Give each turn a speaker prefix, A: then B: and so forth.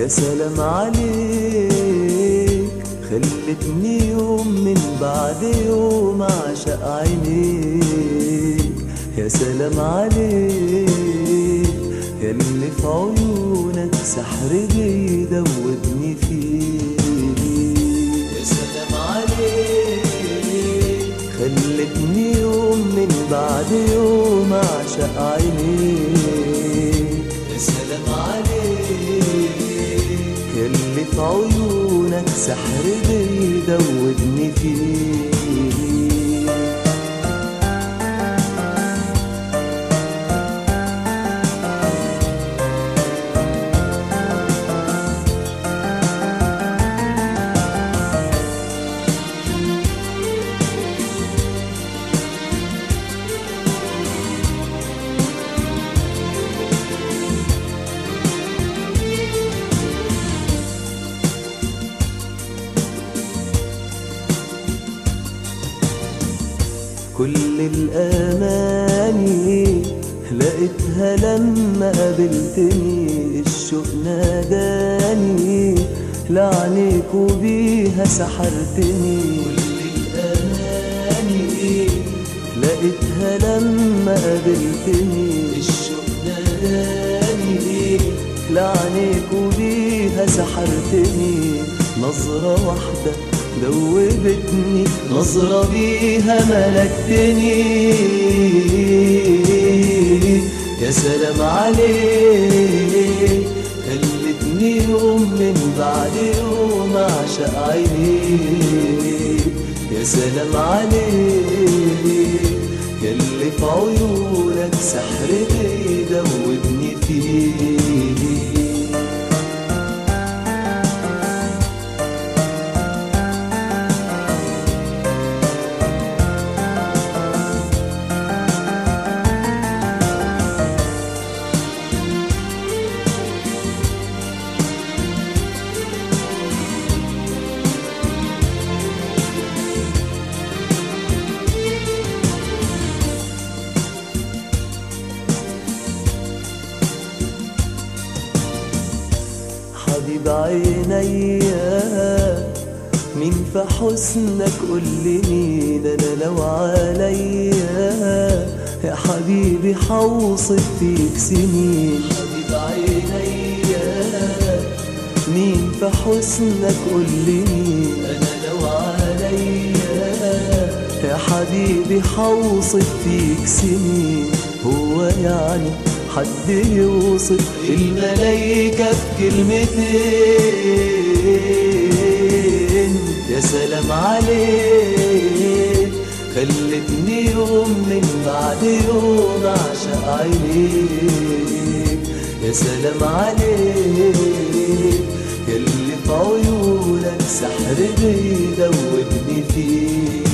A: يا سلام عليك خلتني يوم من بعد يوم اعشق عينيك يا سلام عليك يا اللي في عيونك سحر بيدوبني فيك يا سلام عليك خلتني يوم من بعد يوم اعشق عينيك يا سلام عليك يا اللي في عيونك سحر بيدوبني فيك كل الأماني لقيتها لما قابلتني الشوق ناداني لعنيك وبيها سحرتني كل الأماني لقيتها لما قابلتني الشوق ناداني لعنيك وبيها سحرتني نظرة واحدة دوبتني نظرة بيها ملكتني يا سلام عليك خلتني يوم من بعد يوم اعشق عينيك يا سلام عليك يا اللي في عيونك سحر بيدوبني فيك حبيب عينيا مين في حسنك قول لي مين انا لو عليا يا حبيبي حوصف فيك سنين حبيب عينيا مين في حسنك قول لي مين انا لو عليا يا حبيبي حوصف فيك سنين هو يعني حد يوصف الملايكة بكلمتين يا سلام عليك خلتني يوم من بعد يوم اعشق عينيك يا سلام عليك يا اللي في عيونك سحر بيدوبني فيك